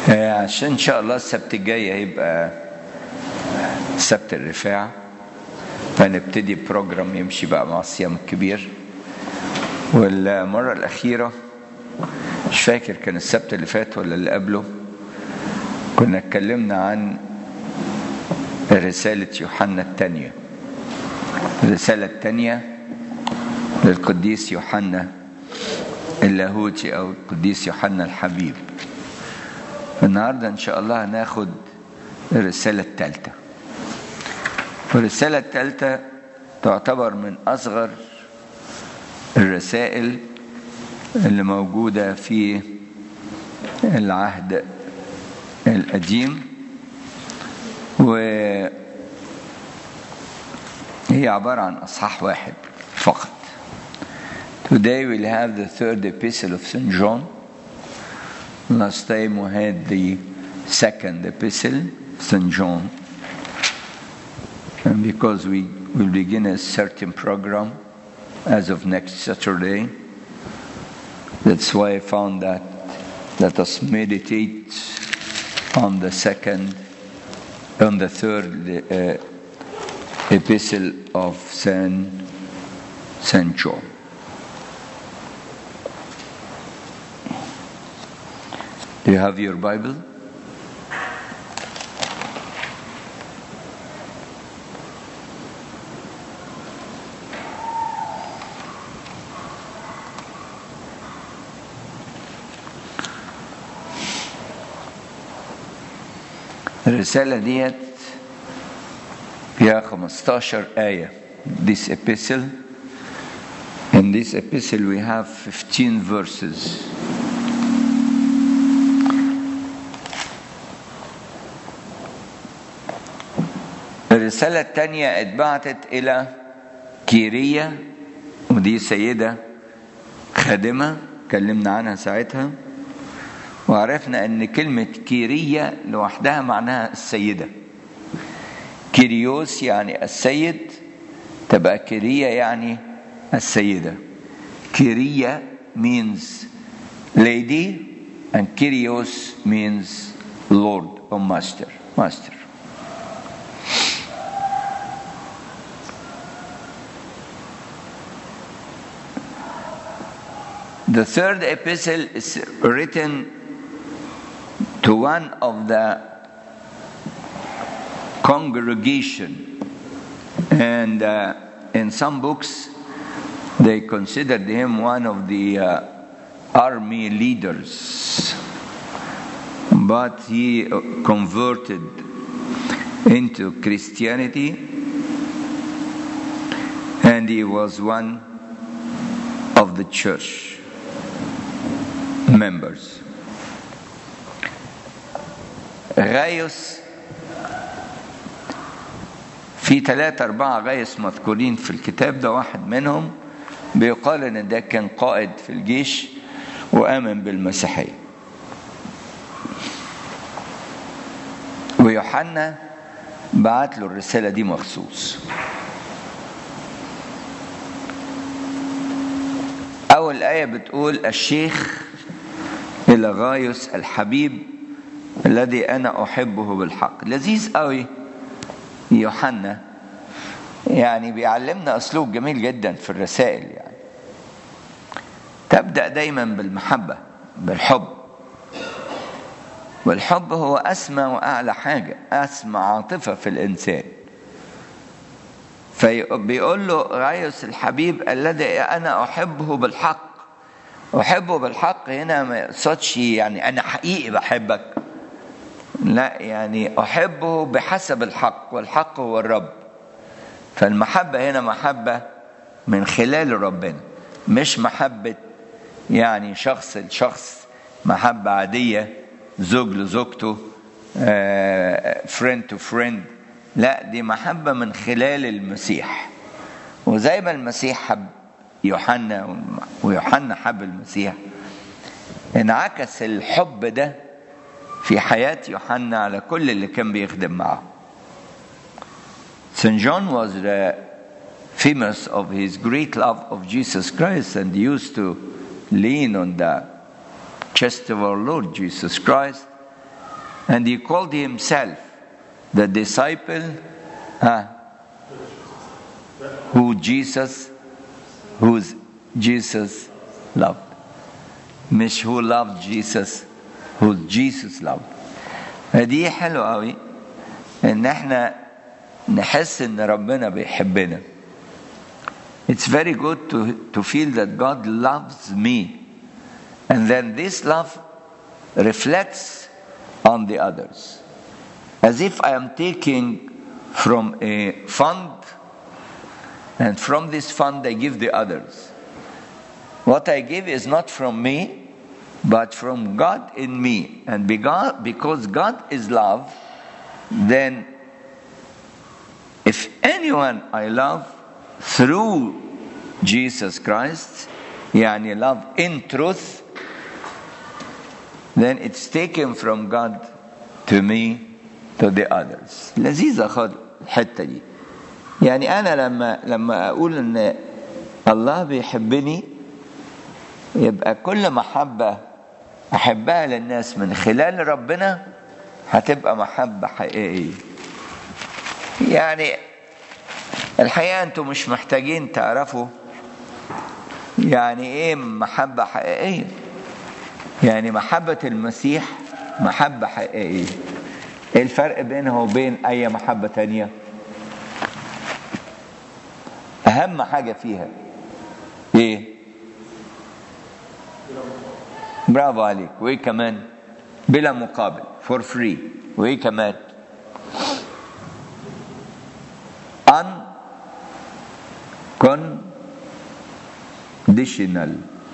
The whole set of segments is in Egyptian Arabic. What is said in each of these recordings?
آه، عشان ان شاء الله السبت الجاي هيبقى سبت الرفاع فنبتدي بروجرام يمشي بقى مع الصيام الكبير والمرة الأخيرة مش فاكر كان السبت اللي فات ولا اللي قبله كنا اتكلمنا عن رسالة يوحنا الثانية الرسالة الثانية للقديس يوحنا اللاهوتي أو القديس يوحنا الحبيب النهاردة إن شاء الله هناخد الرسالة الثالثة والرسالة الثالثة تعتبر من أصغر الرسائل اللي موجودة في العهد القديم وهي عبارة عن أصحاح واحد فقط Today we'll have the third epistle of St. John. Last time we had the second epistle, St. John. And because we will begin a certain program as of next Saturday, that's why I found that let us meditate on the second, on the third uh, epistle of Saint, Saint John. Do you have your Bible? الرسالة ديت فيها 15 آية this epistle in this epistle we have 15 verses الرسالة الثانية اتبعتت إلى كيرية ودي سيدة خادمة اتكلمنا عنها ساعتها وعرفنا ان كلمة كيرية لوحدها معناها السيدة كيريوس يعني السيد تبقى كيرية يعني السيدة كيرية means lady and Kyrios means Lord or master master The third epistle is written to one of the congregation and uh, in some books they considered him one of the uh, army leaders but he converted into christianity and he was one of the church members غايوس في ثلاثة أربعة غايوس مذكورين في الكتاب ده واحد منهم بيقال إن ده كان قائد في الجيش وآمن بالمسيحية ويوحنا بعت له الرسالة دي مخصوص أول آية بتقول الشيخ إلى غايوس الحبيب الذي انا احبه بالحق لذيذ قوي يوحنا يعني بيعلمنا اسلوب جميل جدا في الرسائل يعني تبدا دايما بالمحبه بالحب والحب هو اسمى واعلى حاجه اسمى عاطفه في الانسان فبيقول له غايوس الحبيب الذي انا احبه بالحق احبه بالحق هنا ما يقصدش يعني انا حقيقي بحبك لا يعني احبه بحسب الحق والحق هو الرب فالمحبه هنا محبه من خلال ربنا مش محبه يعني شخص لشخص محبه عاديه زوج لزوجته فريند تو فريند لا دي محبه من خلال المسيح وزي ما المسيح حب يوحنا ويوحنا حب المسيح انعكس الحب ده في حياة يوحنا على كل اللي كان بيخدم معه. St. John was the famous of his great love of Jesus Christ and used to lean on the chest of our Lord Jesus Christ and he called himself the disciple huh, who Jesus whose Jesus loved مش who loved Jesus who Jesus loved فدي حلوة قوي ان احنا نحس ان ربنا بيحبنا It's very good to, to feel that God loves me. And then this love reflects on the others. As if I am taking from a fund, and from this fund I give the others. What I give is not from me, but from God in me. And because God is love, then if anyone I love through Jesus Christ, يعني love in truth, then it's taken from God to me to the others. لذيذة خد الحتة دي. يعني أنا لما لما أقول إن الله بيحبني يبقى كل محبة أحبها للناس من خلال ربنا هتبقى محبة حقيقية. يعني الحقيقة أنتم مش محتاجين تعرفوا يعني إيه محبة حقيقية يعني محبة المسيح محبة حقيقية إيه الفرق بينها وبين أي محبة تانية أهم حاجة فيها إيه برافو عليك وإيه كمان بلا مقابل فور فري وإيه كمان unconditional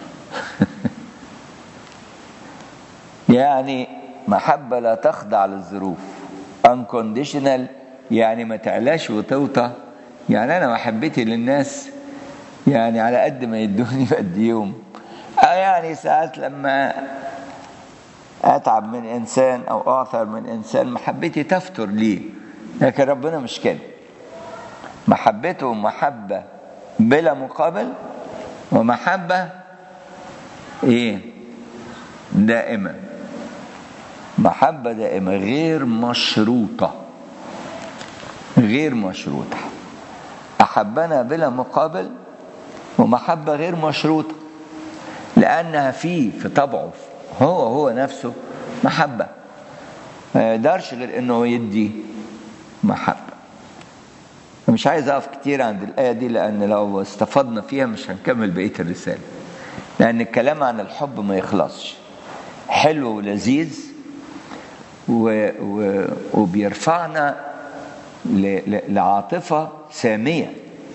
يعني محبة لا تخضع للظروف unconditional يعني ما تعلاش وتوطى يعني أنا محبتي للناس يعني على قد ما يدوني بديهم يعني ساعات لما أتعب من إنسان أو أعثر من إنسان محبتي تفتر ليه لكن ربنا مش كده محبته محبة بلا مقابل ومحبة إيه دائمة محبة دائمة غير مشروطة غير مشروطة أحبنا بلا مقابل ومحبة غير مشروطة لأنها فيه في طبعه هو هو نفسه محبة ما يقدرش غير إنه يدي محبة مش عايز أقف كتير عند الآية دي لأن لو استفدنا فيها مش هنكمل بقية الرسالة لأن الكلام عن الحب ما يخلصش حلو ولذيذ و... و... وبيرفعنا ل... ل... لعاطفة سامية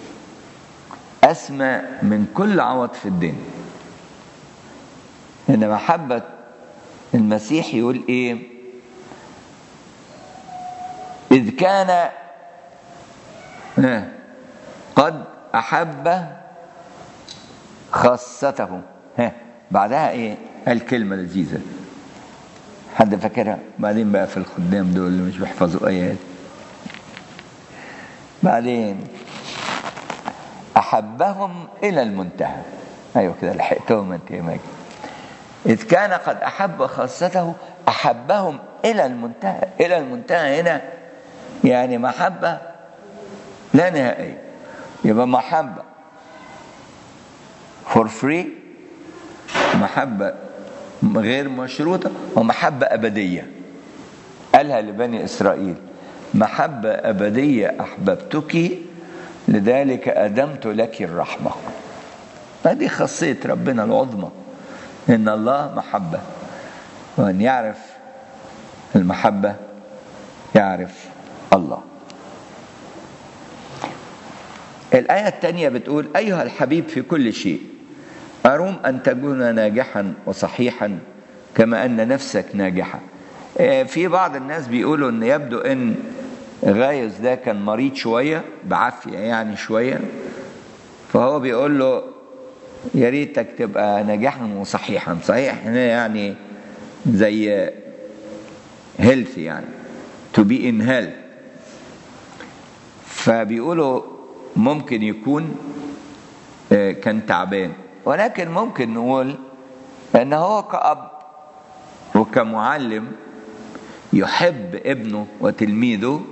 أسمى من كل عوض في الدنيا إن محبة المسيح يقول إيه إذ كان قد أحب خاصته ها بعدها إيه الكلمة لذيذة حد فاكرها بعدين بقى في الخدام دول اللي مش بيحفظوا آيات بعدين أحبهم إلى المنتهى أيوة كده لحقتهم أنت يا ماجد إذ كان قد أحب خاصته أحبهم إلى المنتهى إلى المنتهى هنا يعني محبة لا نهائية يبقى محبة for free محبة غير مشروطة ومحبة أبدية قالها لبني إسرائيل محبة أبدية أحببتك لذلك أدمت لك الرحمة هذه خاصية ربنا العظمى إن الله محبة وأن يعرف المحبة يعرف الله الآية الثانية بتقول أيها الحبيب في كل شيء أروم أن تكون ناجحا وصحيحا كما أن نفسك ناجحة في بعض الناس بيقولوا أن يبدو أن غايز ده كان مريض شوية بعافية يعني شوية فهو بيقول له يا ريتك تبقى ناجحا وصحيحا صحيح هنا يعني زي هيلث يعني to be in health فبيقولوا ممكن يكون كان تعبان ولكن ممكن نقول ان هو كأب وكمعلم يحب ابنه وتلميذه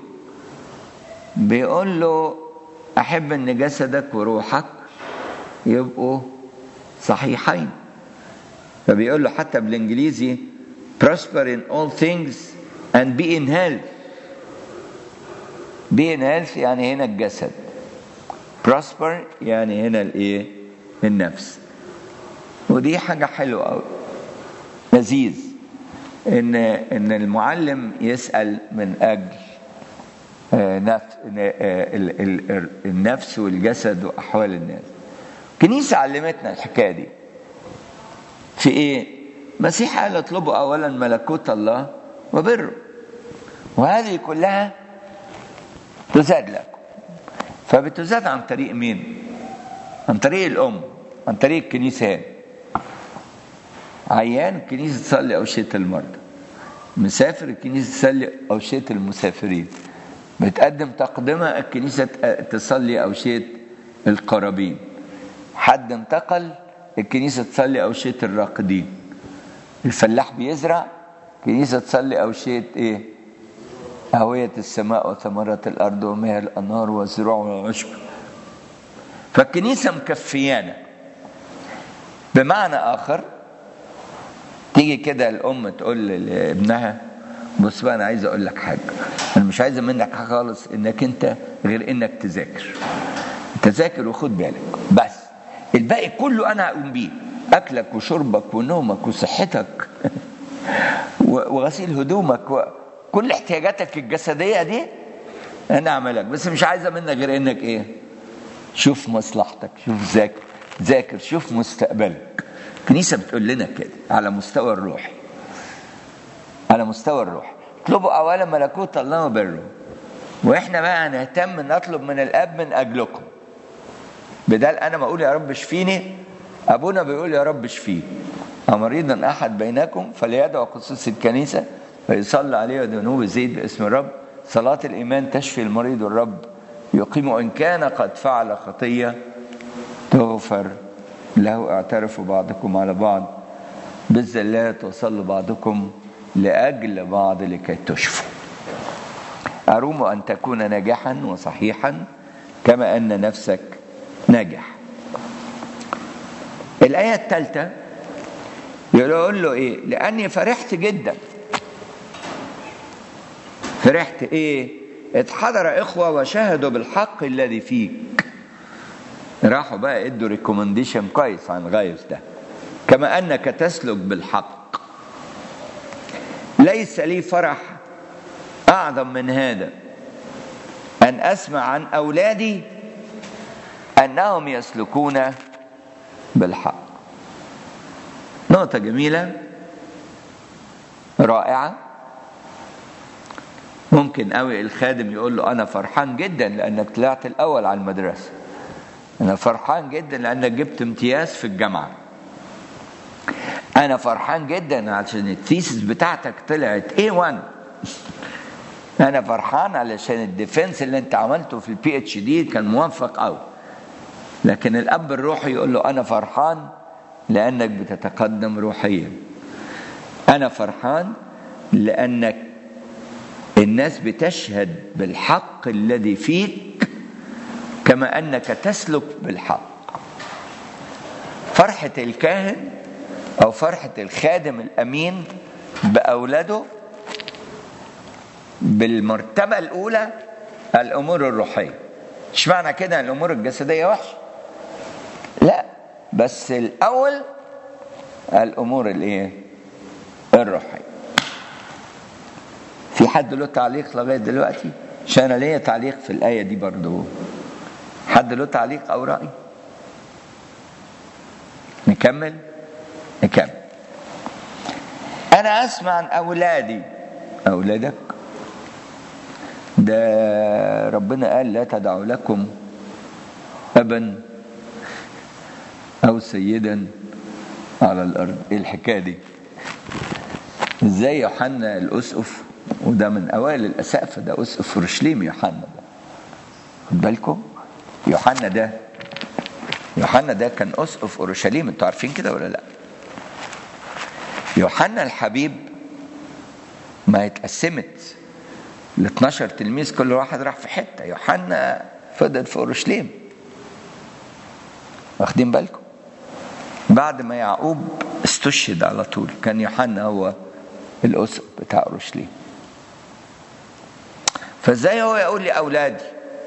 بيقول له احب ان جسدك وروحك يبقوا صحيحين فبيقول له حتى بالانجليزي prosper in all things and be in health be in health يعني هنا الجسد prosper يعني هنا الايه النفس ودي حاجة حلوة قوي لذيذ ان ان المعلم يسأل من اجل نفس النفس والجسد واحوال الناس الكنيسة علمتنا الحكاية دي في ايه مسيح قال اطلبوا اولا ملكوت الله وبره وهذه كلها تزاد لكم فبتزاد عن طريق مين عن طريق الام عن طريق الكنيسه هنا عيان الكنيسه تصلي اوشيه المرضى مسافر الكنيسه تصلي اوشيه المسافرين بتقدم تقدمه الكنيسه تصلي اوشيه القرابين حد انتقل الكنيسه تصلي اوشيه الراقدين الفلاح بيزرع كنيسه تصلي اوشيه ايه هوية السماء وثمرات الأرض ومياه الأنهار والزروع والعشب فالكنيسة مكفيانا بمعنى آخر تيجي كده الأم تقول لابنها بص بقى أنا عايز أقول لك حاجة أنا مش عايزة منك حاجة خالص إنك أنت غير إنك تذاكر تذاكر وخد بالك بس الباقي كله أنا هقوم بيه أكلك وشربك ونومك وصحتك وغسيل هدومك و... كل احتياجاتك الجسدية دي أنا أعملك بس مش عايزة منك غير إنك إيه شوف مصلحتك شوف ذاكر ذاكر شوف مستقبلك الكنيسة بتقول لنا كده على مستوى الروحي على مستوى الروح اطلبوا أولا ملكوت الله وبره وإحنا بقى هنهتم نطلب من الأب من أجلكم بدل أنا ما أقول يا رب اشفيني أبونا بيقول يا رب اشفيه أمريضا أحد بينكم فليدعو خصوص الكنيسة فيصلى عليه ذنوب زيد باسم الرب صلاة الإيمان تشفي المريض والرب يقيم إن كان قد فعل خطية تغفر له اعترفوا بعضكم على بعض بالزلات وصلوا بعضكم لأجل بعض لكي تشفوا أروم أن تكون ناجحا وصحيحا كما أن نفسك ناجح الآية الثالثة يقول له إيه لأني فرحت جدا فرحت ايه اتحضر اخوه وشهدوا بالحق الذي فيك راحوا بقى ادوا ريكومنديشن كويس عن غايوس ده كما انك تسلك بالحق ليس لي فرح اعظم من هذا ان اسمع عن اولادي انهم يسلكون بالحق نقطه جميله رائعه ممكن قوي الخادم يقول له انا فرحان جدا لانك طلعت الاول على المدرسه انا فرحان جدا لانك جبت امتياز في الجامعه انا فرحان جدا عشان الثيسس بتاعتك طلعت A1 انا فرحان علشان الديفنس اللي انت عملته في البي اتش دي كان موفق قوي لكن الاب الروحي يقول له انا فرحان لانك بتتقدم روحيا انا فرحان لانك الناس بتشهد بالحق الذي فيك كما انك تسلك بالحق فرحه الكاهن او فرحه الخادم الامين باولاده بالمرتبه الاولى الامور الروحيه مش معنى كده الامور الجسديه وحشه لا بس الاول الامور الايه الروحيه في حد له تعليق لغايه دلوقتي عشان انا ليا تعليق في الايه دي برضو حد له تعليق او راي نكمل نكمل انا اسمع عن اولادي اولادك ده ربنا قال لا تدعوا لكم ابا او سيدا على الارض ايه الحكايه دي ازاي يوحنا الاسقف وده من اوائل الاسقفه ده اسقف اورشليم يوحنا ده خد بالكم يوحنا ده يوحنا ده كان اسقف اورشليم انتوا عارفين كده ولا لا يوحنا الحبيب ما اتقسمت ال 12 تلميذ كل واحد راح في حته يوحنا فضل في اورشليم واخدين بالكم بعد ما يعقوب استشهد على طول كان يوحنا هو الاسقف بتاع اورشليم فازاي هو يقول لي اولادي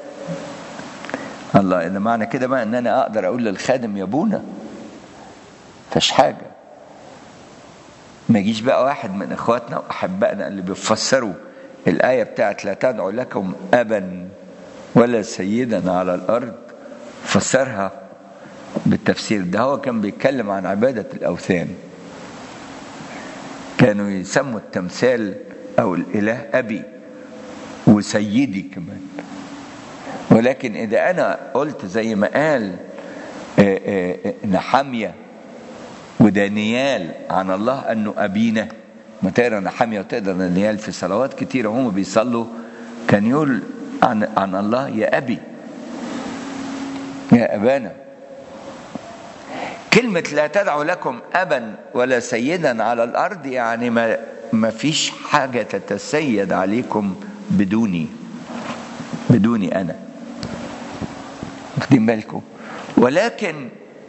الله اذا معنى كده بقى ان انا اقدر اقول للخادم يا ابونا فش حاجه ما يجيش بقى واحد من اخواتنا واحبائنا اللي بيفسروا الايه بتاعت لا تدعوا لكم ابا ولا سيدا على الارض فسرها بالتفسير ده هو كان بيتكلم عن عباده الاوثان كانوا يسموا التمثال او الاله ابي وسيدي كمان ولكن اذا انا قلت زي ما قال نحميه ودانيال عن الله انه ابينا ما تقرا نحميه وتقرا دانيال في صلوات كتيره هم بيصلوا كان يقول عن عن الله يا ابي يا ابانا كلمة لا تدعوا لكم أبا ولا سيدا على الأرض يعني ما ما فيش حاجة تتسيد عليكم بدوني بدوني أنا واخدين بالكم ولكن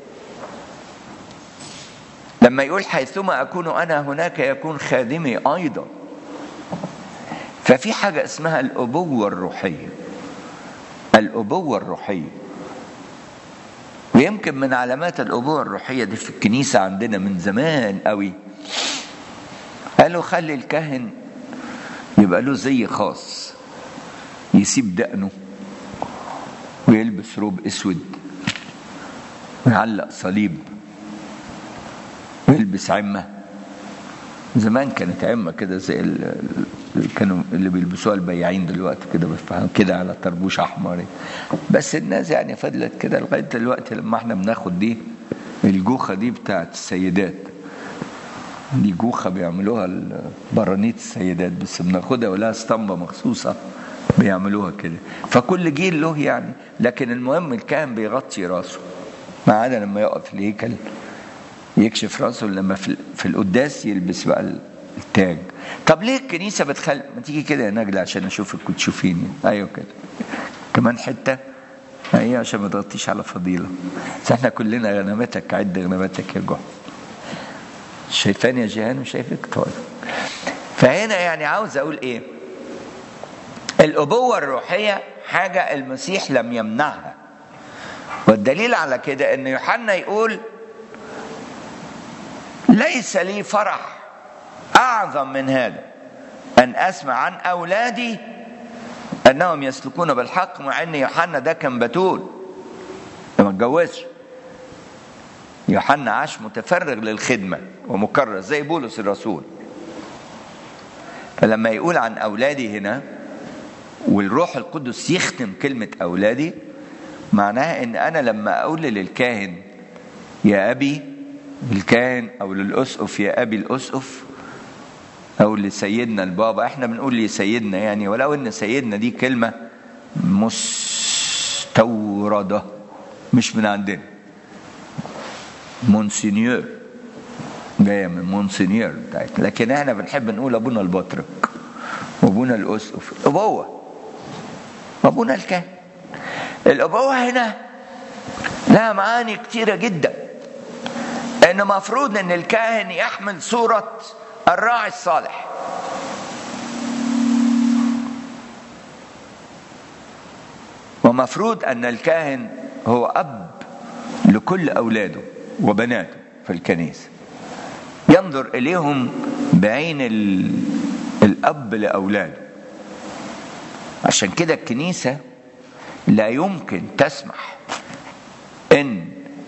لما يقول حيثما أكون أنا هناك يكون خادمي أيضا ففي حاجة اسمها الأبوة الروحية الأبوة الروحية ويمكن من علامات الأبوة الروحية دي في الكنيسة عندنا من زمان قوي قالوا خلي الكاهن يبقى له زي خاص يسيب دقنه ويلبس روب اسود ويعلق صليب ويلبس عمه زمان كانت عمه كده زي اللي كانوا اللي بيلبسوها البياعين دلوقتي كده بفهم كده على طربوش احمر بس الناس يعني فضلت كده لغايه دلوقتي لما احنا بناخد دي الجوخه دي بتاعت السيدات دي جوخه بيعملوها برانيت السيدات بس بناخدها ولها اسطمبه مخصوصه بيعملوها كده فكل جيل له يعني لكن المهم الكاهن بيغطي راسه ما عدا لما يقف الهيكل يكشف راسه لما في, في القداس يلبس بقى التاج طب ليه الكنيسه بتخلي ما تيجي كده يا نجله عشان اشوفك وتشوفيني ايوه كده كمان حته ايوه عشان ما تغطيش على فضيله بس احنا كلنا غنمتك عد غنمتك يا جحا شايفاني يا جيهان وشايفك طيب فهنا يعني عاوز اقول ايه الابوه الروحيه حاجه المسيح لم يمنعها والدليل على كده ان يوحنا يقول ليس لي فرح اعظم من هذا ان اسمع عن اولادي انهم يسلكون بالحق مع ان يوحنا ده كان بتول ما اتجوزش يوحنا عاش متفرغ للخدمه ومكرس زي بولس الرسول فلما يقول عن اولادي هنا والروح القدس يختم كلمه اولادي معناها ان انا لما اقول للكاهن يا ابي الكاهن او للاسقف يا ابي الاسقف او لسيدنا البابا احنا بنقول لسيدنا يعني ولو ان سيدنا دي كلمه مستورده مش من عندنا مونسينيور جايه من مونسينيور بتاعتنا لكن احنا بنحب نقول ابونا البطرك وابونا الاسقف ابوه وابونا الكاهن الابوه هنا لها معاني كتيره جدا ان مفروض ان الكاهن يحمل صوره الراعي الصالح ومفروض ان الكاهن هو اب لكل اولاده وبناته في الكنيسه ينظر اليهم بعين الاب لاولاده عشان كده الكنيسه لا يمكن تسمح ان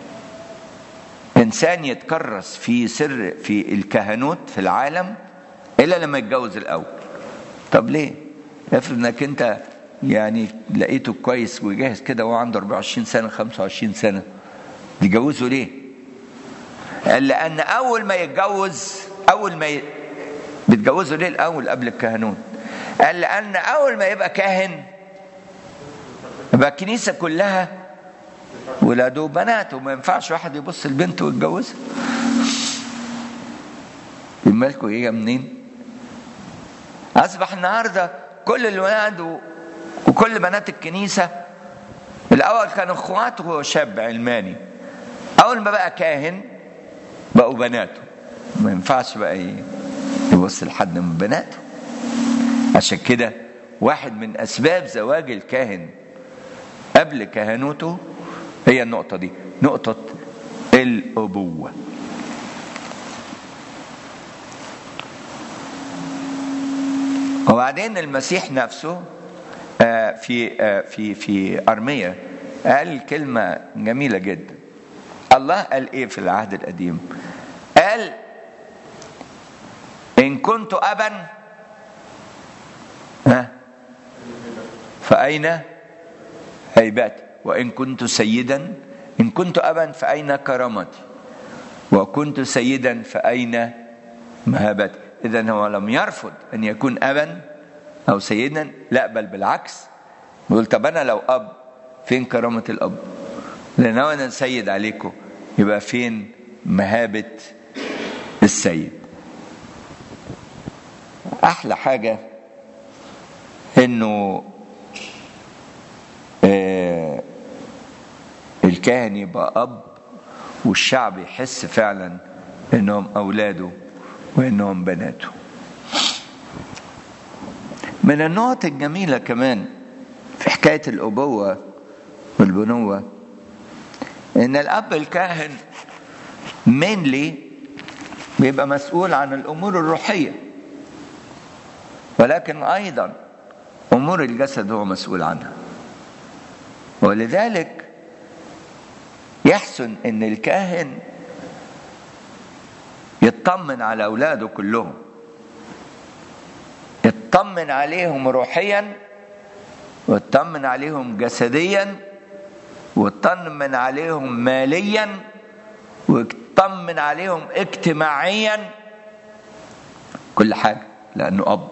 انسان يتكرس في سر في الكهنوت في العالم الا لما يتجوز الاول طب ليه افرض انك انت يعني لقيته كويس وجاهز كده وهو عنده 24 سنه 25 سنه تجوزه ليه قال لان اول ما يتجوز اول ما ي... بتجوزه ليه الاول قبل الكهنوت قال لان اول ما يبقى كاهن يبقى الكنيسه كلها ولاده وبناته ما ينفعش واحد يبص لبنته ويتجوزها مالكم ايه منين اصبح النهارده كل الولاد و... وكل بنات الكنيسه الاول كانوا اخوات وهو شاب علماني اول ما بقى كاهن بقوا بناته ما ينفعش بقى يبص لحد من بناته عشان كده واحد من اسباب زواج الكاهن قبل كهنوته هي النقطة دي نقطة الأبوة وبعدين المسيح نفسه في في في أرمية قال كلمة جميلة جدا الله قال إيه في العهد القديم قال إن كنت أبا ها فأين هيبتي وإن كنت سيدا إن كنت أبا فأين كرامتي وكنت سيدا فأين مهابتي إذا هو لم يرفض أن يكون أبا أو سيدا لا بل بالعكس بيقول طب أنا لو أب فين كرامة الأب لأن أنا سيد عليكم يبقى فين مهابة السيد أحلى حاجة إنه آه الكاهن يبقى أب والشعب يحس فعلا إنهم أولاده وإنهم بناته من النقط الجميلة كمان في حكاية الأبوة والبنوة إن الأب الكاهن مينلي بيبقى مسؤول عن الأمور الروحية ولكن أيضا أمور الجسد هو مسؤول عنها ولذلك يحسن ان الكاهن يطمن على اولاده كلهم يطمن عليهم روحيا ويطمن عليهم جسديا ويطمن عليهم ماليا ويطمن عليهم اجتماعيا كل حاجه لانه اب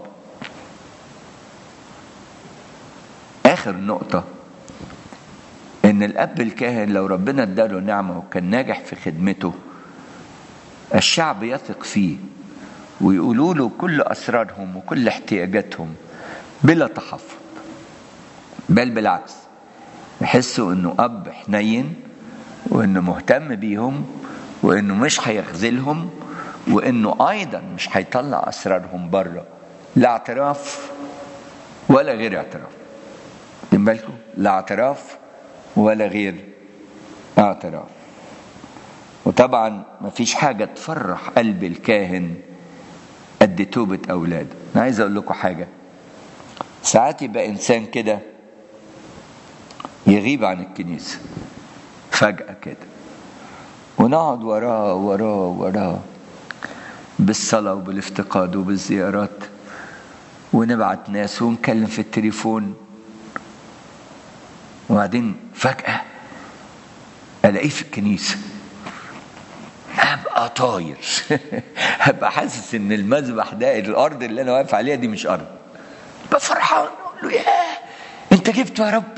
اخر نقطه ان الاب الكاهن لو ربنا اداله نعمه وكان ناجح في خدمته الشعب يثق فيه ويقولوا له كل اسرارهم وكل احتياجاتهم بلا تحفظ بل بالعكس يحسوا انه اب حنين وانه مهتم بيهم وانه مش هيخذلهم وانه ايضا مش هيطلع اسرارهم بره لا اعتراف ولا غير اعتراف بالكم لا اعتراف ولا غير اعتراف وطبعا ما فيش حاجة تفرح قلب الكاهن قد توبة أولاده أنا عايز أقول لكم حاجة ساعات يبقى إنسان كده يغيب عن الكنيسة فجأة كده ونقعد وراه وراه وراه بالصلاة وبالافتقاد وبالزيارات ونبعت ناس ونكلم في التليفون وبعدين فجأة ألاقيه في الكنيسة أبقى طاير أبقى حاسس إن المذبح ده الأرض اللي أنا واقف عليها دي مش أرض أبقى فرحان أقول له ياه أنت جبته يا رب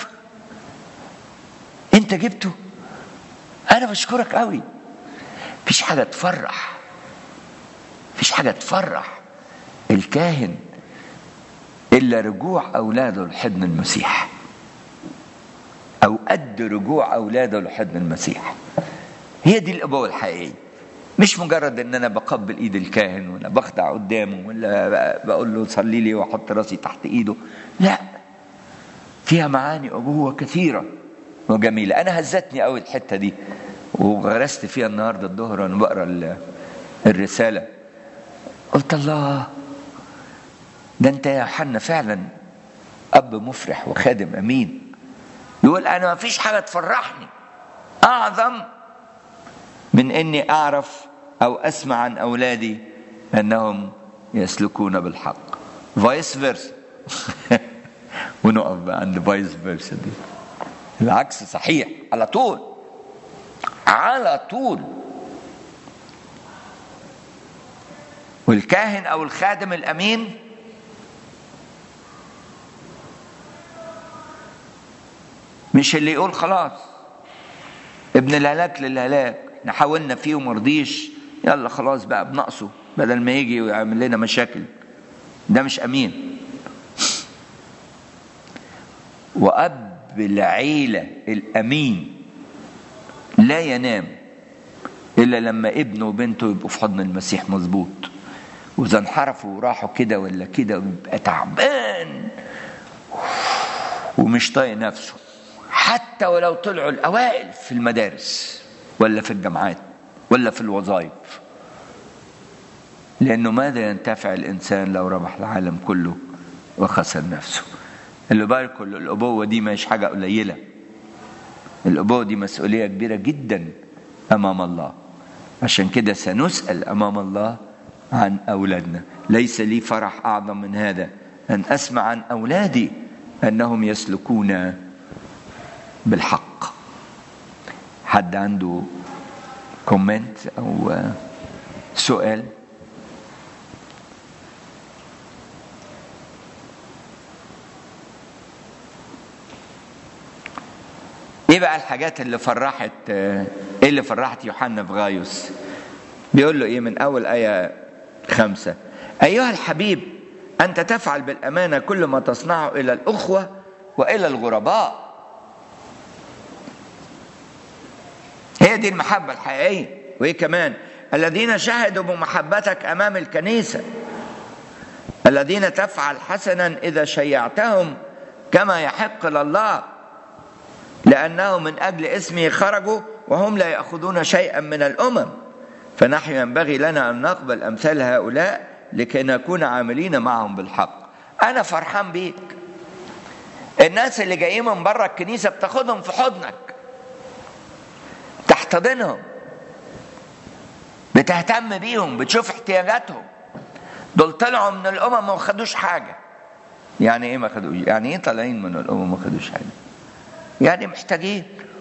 أنت جبته أنا بشكرك قوي مفيش حاجة تفرح مفيش حاجة تفرح الكاهن إلا رجوع أولاده لحضن المسيح أو قد رجوع أولاده لحضن المسيح هي دي الأبوة الحقيقية مش مجرد ان انا بقبل ايد الكاهن ولا بخدع قدامه ولا بقول له صلي لي واحط راسي تحت ايده لا فيها معاني ابوه كثيره وجميله انا هزتني قوي الحته دي وغرست فيها النهارده الظهر وانا بقرا الرساله قلت الله ده انت يا حنا فعلا اب مفرح وخادم امين يقول انا ما فيش حاجه تفرحني اعظم من اني اعرف او اسمع عن اولادي انهم يسلكون بالحق فايس فيرسا ونقف بقى عند فايس فيرسا دي العكس صحيح على طول على طول والكاهن او الخادم الامين مش اللي يقول خلاص ابن الهلاك للهلاك احنا حاولنا فيه ومرضيش يلا خلاص بقى بنقصه بدل ما يجي ويعمل لنا مشاكل ده مش امين واب العيله الامين لا ينام الا لما ابنه وبنته يبقوا في حضن المسيح مظبوط واذا انحرفوا وراحوا كده ولا كده ويبقى تعبان ومش طايق نفسه حتى ولو طلعوا الاوائل في المدارس ولا في الجامعات ولا في الوظائف لانه ماذا ينتفع الانسان لو ربح العالم كله وخسر نفسه اللي بالكم الابوه دي مش حاجه قليله الابوه دي مسؤوليه كبيره جدا امام الله عشان كده سنسال امام الله عن اولادنا ليس لي فرح اعظم من هذا ان اسمع عن اولادي انهم يسلكون بالحق حد عنده كومنت او سؤال ايه بقى الحاجات اللي فرحت ايه اللي فرحت يوحنا في غايوس بيقول له ايه من اول ايه خمسة ايها الحبيب انت تفعل بالامانه كل ما تصنعه الى الاخوه والى الغرباء هي دي المحبه الحقيقيه وايه كمان الذين شهدوا بمحبتك امام الكنيسه الذين تفعل حسنا اذا شيعتهم كما يحق لله لأنه من أجل اسمه خرجوا وهم لا يأخذون شيئا من الأمم فنحن ينبغي لنا أن نقبل أمثال هؤلاء لكي نكون عاملين معهم بالحق أنا فرحان بيك الناس اللي جايين من بره الكنيسة بتاخدهم في حضنك تحتضنهم بتهتم بيهم بتشوف احتياجاتهم دول طلعوا من الأمم ما خدوش حاجة يعني ايه ما خدوش يعني ايه طالعين من الأمم ما خدوش حاجة يعني محتاجين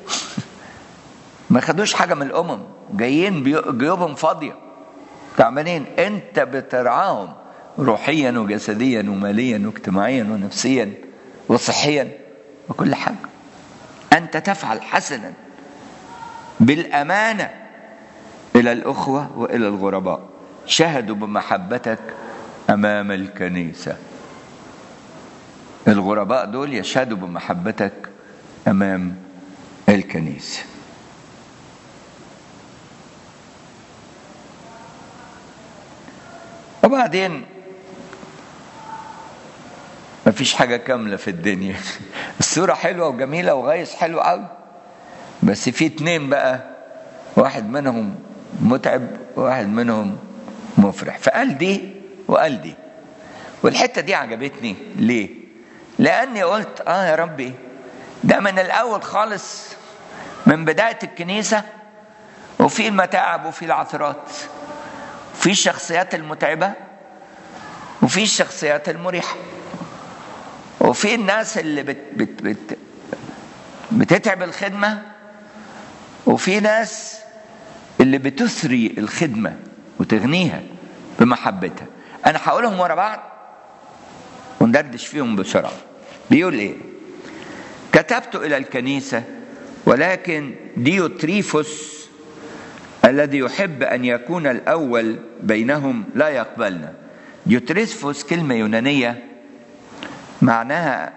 ما خدوش حاجة من الأمم جايين جيوبهم فاضية تعملين أنت بترعاهم روحيا وجسديا وماليا واجتماعيا ونفسيا وصحيا وكل حاجة أنت تفعل حسنا بالأمانة إلى الأخوة وإلى الغرباء شهدوا بمحبتك أمام الكنيسة الغرباء دول يشهدوا بمحبتك امام الكنيسه وبعدين مفيش حاجة كاملة في الدنيا الصورة حلوة وجميلة وغايس حلو قوي بس في اتنين بقى واحد منهم متعب وواحد منهم مفرح فقال دي وقال دي والحتة دي عجبتني ليه لأني قلت آه يا ربي ده من الأول خالص من بداية الكنيسة وفي المتاعب وفي العثرات في الشخصيات المتعبة وفي الشخصيات المريحة وفي الناس اللي بت بت بت بتتعب الخدمة وفي ناس اللي بتثري الخدمة وتغنيها بمحبتها أنا هقولهم ورا بعض وندردش فيهم بسرعة بيقول إيه كتبت إلى الكنيسة ولكن ديوتريفوس الذي يحب أن يكون الأول بينهم لا يقبلنا ديوتريفوس كلمة يونانية معناها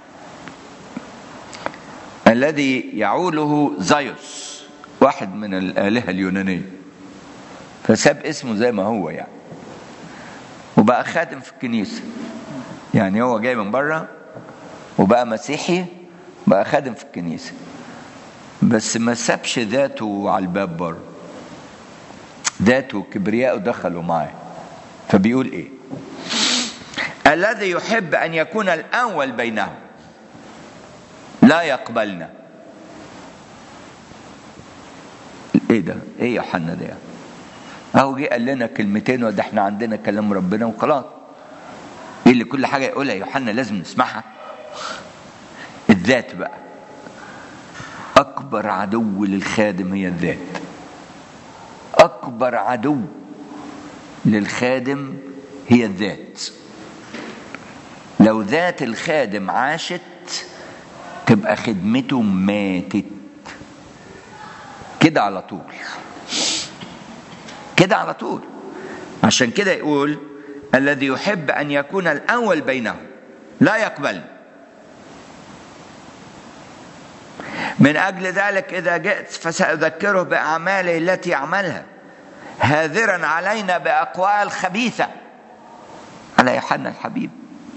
الذي يعوله زيوس واحد من الآلهة اليونانية فساب اسمه زي ما هو يعني وبقى خادم في الكنيسة يعني هو جاي من بره وبقى مسيحي بقى خادم في الكنيسة بس ما سابش ذاته على الباب بره ذاته وكبرياءه دخلوا معاه فبيقول ايه الذي يحب ان يكون الاول بينهم لا يقبلنا ايه ده ايه يوحنا ده اهو جه قال لنا كلمتين وده احنا عندنا كلام ربنا وخلاص ايه اللي كل حاجه يقولها يوحنا لازم نسمعها الذات بقى اكبر عدو للخادم هي الذات اكبر عدو للخادم هي الذات لو ذات الخادم عاشت تبقى خدمته ماتت كده على طول كده على طول عشان كده يقول الذي يحب ان يكون الاول بينهم لا يقبل من اجل ذلك اذا جئت فساذكره باعماله التي يعملها هاذرا علينا باقوال خبيثه على يوحنا الحبيب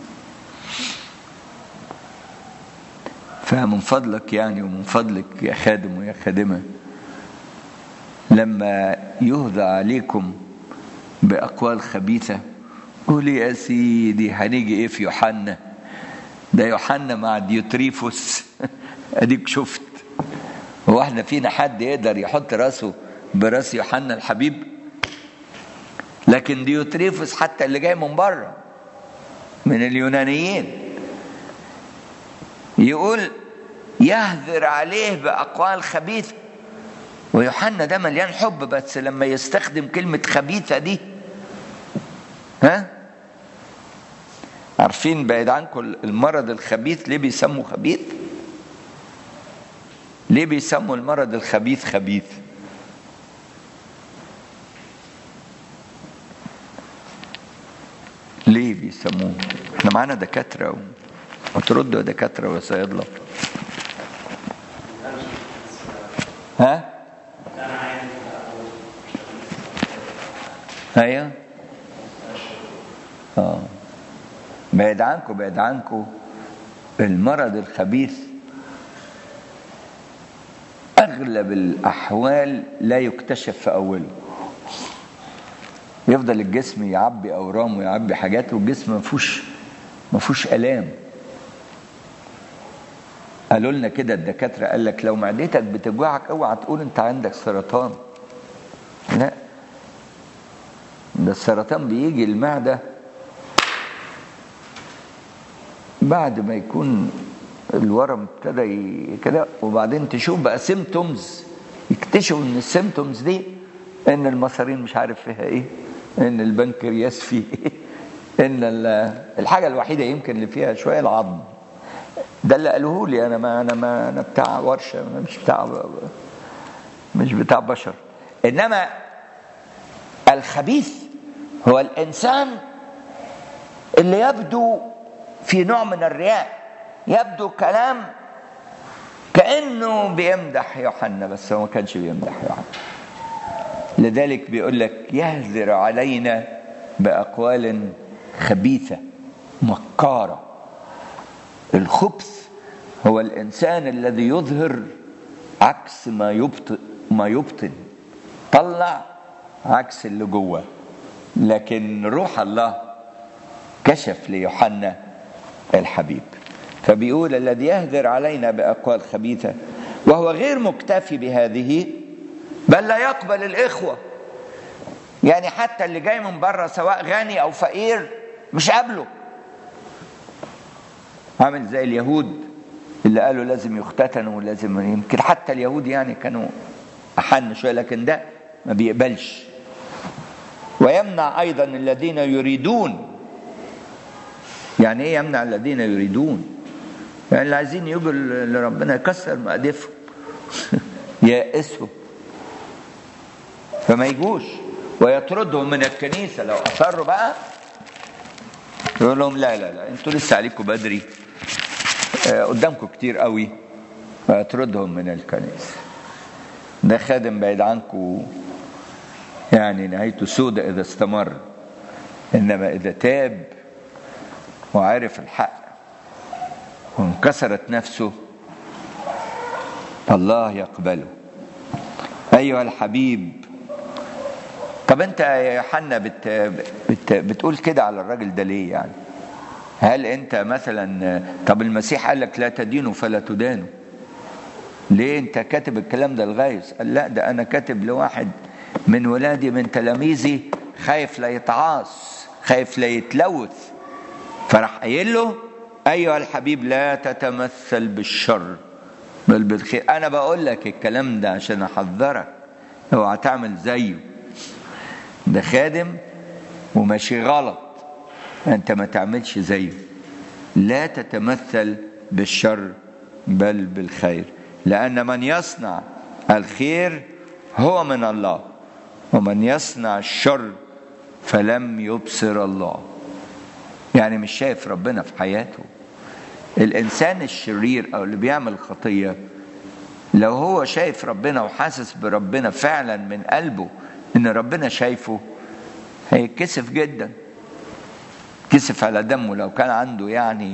فمن فضلك يعني ومن فضلك يا خادم ويا خادمه لما يهدى عليكم باقوال خبيثه قول يا سيدي هنيجي ايه في يوحنا ده يوحنا مع ديوتريفوس اديك شفت هو احنا فينا حد يقدر يحط راسه براس يوحنا الحبيب لكن ديوتريفوس حتى اللي جاي من بره من اليونانيين يقول يهذر عليه بأقوال خبيثة ويوحنا ده مليان حب بس لما يستخدم كلمة خبيثة دي ها عارفين بعيد عنكم المرض الخبيث ليه بيسموا خبيث ليه بيسموا المرض الخبيث خبيث ليه بيسموه احنا معانا دكاتره وتردوا يا دكاتره وصيادله ها ايوه اه بعيد عنكم بعيد عنكم المرض الخبيث اغلب الاحوال لا يكتشف في اوله يفضل الجسم يعبي اورام ويعبي حاجات والجسم ما فيهوش ما فيهوش الام قالوا لنا كده الدكاتره قال لك لو معدتك بتوجعك اوعى تقول انت عندك سرطان لا ده السرطان بيجي المعده بعد ما يكون الورم ابتدى كده وبعدين تشوف بقى سيمتومز يكتشفوا ان السيمتومز دي ان المصارين مش عارف فيها ايه ان البنكرياس فيه ايه ان الحاجه الوحيده يمكن اللي فيها شويه العظم ده اللي قالوه لي انا ما انا ما انا بتاع ورشه مش بتاع مش بتاع بشر انما الخبيث هو الانسان اللي يبدو في نوع من الرياء يبدو كلام كانه بيمدح يوحنا بس هو ما كانش بيمدح يوحنا لذلك بيقول لك يهذر علينا باقوال خبيثه مكاره الخبث هو الانسان الذي يظهر عكس ما يبطن ما يبطن طلع عكس اللي جوه لكن روح الله كشف ليوحنا الحبيب فبيقول الذي يهذر علينا باقوال خبيثه وهو غير مكتفي بهذه بل لا يقبل الاخوه يعني حتى اللي جاي من بره سواء غني او فقير مش قابله عامل زي اليهود اللي قالوا لازم يختتنوا ولازم يمكن حتى اليهود يعني كانوا احن شويه لكن ده ما بيقبلش ويمنع ايضا الذين يريدون يعني ايه يمنع الذين يريدون يعني اللي عايزين يجوا لربنا يكسر مقادفهم يائسهم فما يجوش ويطردهم من الكنيسة لو أصروا بقى يقول لهم لا لا لا انتوا لسه عليكم بدري آه قدامكم كتير قوي ويطردهم من الكنيسة ده خادم بعيد عنكم يعني نهايته سودة إذا استمر إنما إذا تاب وعرف الحق وانكسرت نفسه فالله يقبله أيها الحبيب طب أنت يا يوحنا بت بت بتقول كده على الراجل ده ليه يعني؟ هل أنت مثلا طب المسيح قال لك لا تدينوا فلا تدانوا ليه أنت كاتب الكلام ده لغايز؟ قال لا ده أنا كاتب لواحد من ولادي من تلاميذي خايف لا يتعاص خايف لا يتلوث فراح قايل له ايها الحبيب لا تتمثل بالشر بل بالخير انا بقول لك الكلام ده عشان احذرك اوعى تعمل زيه ده خادم وماشي غلط انت ما تعملش زيه لا تتمثل بالشر بل بالخير لان من يصنع الخير هو من الله ومن يصنع الشر فلم يبصر الله يعني مش شايف ربنا في حياته الانسان الشرير او اللي بيعمل خطيه لو هو شايف ربنا وحاسس بربنا فعلا من قلبه ان ربنا شايفه هيتكسف جدا كسف على دمه لو كان عنده يعني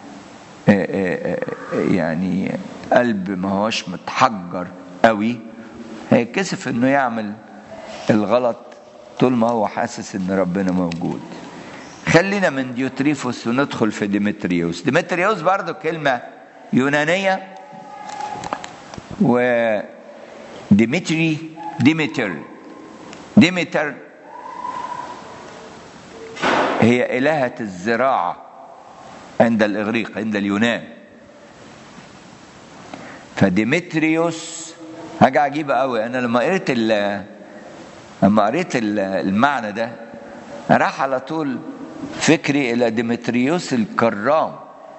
يعني قلب ما هوش متحجر قوي هيتكسف انه يعمل الغلط طول ما هو حاسس ان ربنا موجود خلينا من ديوتريفوس وندخل في ديمتريوس ديمتريوس برضو كلمة يونانية و ديمتري ديمتر ديمتر هي إلهة الزراعة عند الإغريق عند اليونان فديمتريوس حاجة عجيبة قوي أنا لما قريت لما قريت المعنى ده راح على طول فكري إلى ديمتريوس الكرام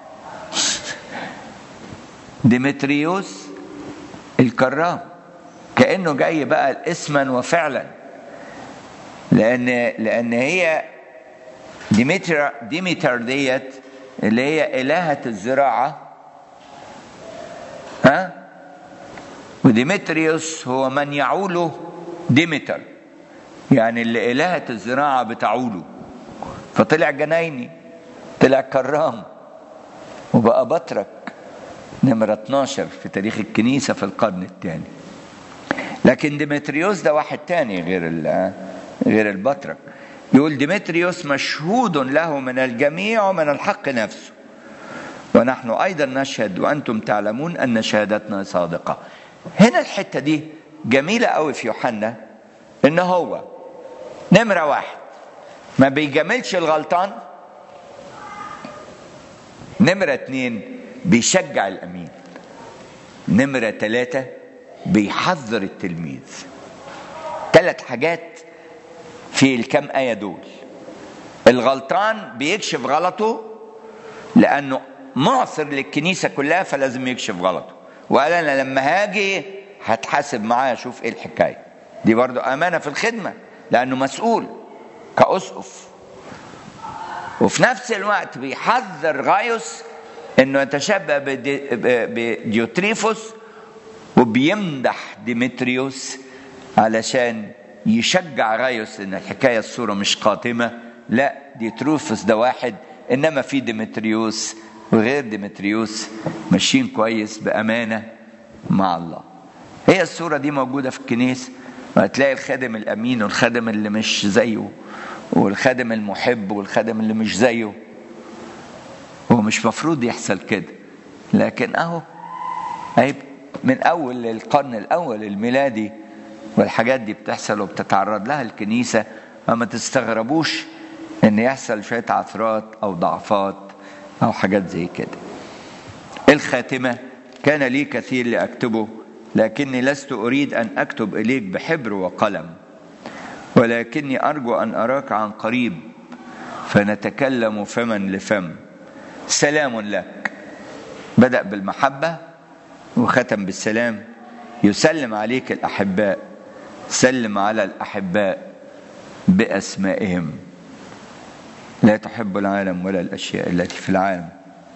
ديمتريوس الكرام كأنه جاي بقى اسما وفعلا لأن لأن هي ديمتر ديمتر ديت اللي هي إلهة الزراعة ها وديمتريوس هو من يعوله ديمتر يعني اللي إلهة الزراعة بتعوله فطلع جنايني طلع كرام وبقى بطرك نمرة 12 في تاريخ الكنيسة في القرن الثاني لكن ديمتريوس ده واحد تاني غير غير البطرك يقول ديمتريوس مشهود له من الجميع ومن الحق نفسه ونحن أيضا نشهد وأنتم تعلمون أن شهادتنا صادقة هنا الحتة دي جميلة قوي في يوحنا إن هو نمرة واحد ما بيجاملش الغلطان نمرة اتنين بيشجع الأمين نمرة ثلاثة بيحذر التلميذ ثلاث حاجات في الكام آية دول الغلطان بيكشف غلطه لأنه معصر للكنيسة كلها فلازم يكشف غلطه وقال أنا لما هاجي هتحاسب معايا أشوف إيه الحكاية دي برضو أمانة في الخدمة لأنه مسؤول كأسقف وفي نفس الوقت بيحذر غايوس انه يتشبه بديوتريفوس وبيمدح ديمتريوس علشان يشجع غايوس ان الحكايه الصوره مش قاتمه لا ديوتروفوس ده واحد انما في ديمتريوس وغير ديمتريوس ماشيين كويس بامانه مع الله هي الصوره دي موجوده في الكنيسه وهتلاقي الخادم الامين والخادم اللي مش زيه والخادم المحب والخادم اللي مش زيه هو مش مفروض يحصل كده لكن اهو اهي من اول القرن الاول الميلادي والحاجات دي بتحصل وبتتعرض لها الكنيسه فما تستغربوش ان يحصل شويه عثرات او ضعفات او حاجات زي كده الخاتمه كان لي كثير لاكتبه لكني لست اريد ان اكتب اليك بحبر وقلم ولكني ارجو ان اراك عن قريب فنتكلم فما لفم سلام لك بدا بالمحبه وختم بالسلام يسلم عليك الاحباء سلم على الاحباء باسمائهم لا تحب العالم ولا الاشياء التي في العالم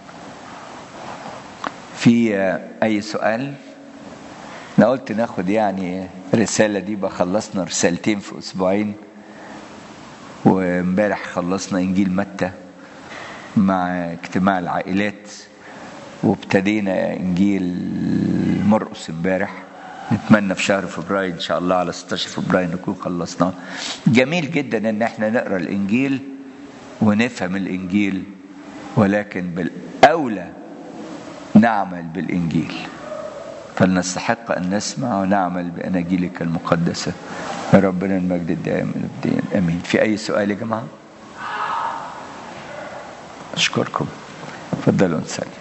في اي سؤال انا قلت ناخد يعني الرسالة دي بقى خلصنا رسالتين في أسبوعين وامبارح خلصنا إنجيل متى مع اجتماع العائلات وابتدينا إنجيل مرقس امبارح نتمنى في شهر فبراير إن شاء الله على 16 فبراير نكون خلصناه جميل جدا إن احنا نقرأ الإنجيل ونفهم الإنجيل ولكن بالأولى نعمل بالإنجيل فلنستحق أن نسمع ونعمل بأناجيلك المقدسة يا ربنا المجد الدائم الابدين امين في اي سؤال يا جماعه اشكركم تفضلوا نسلم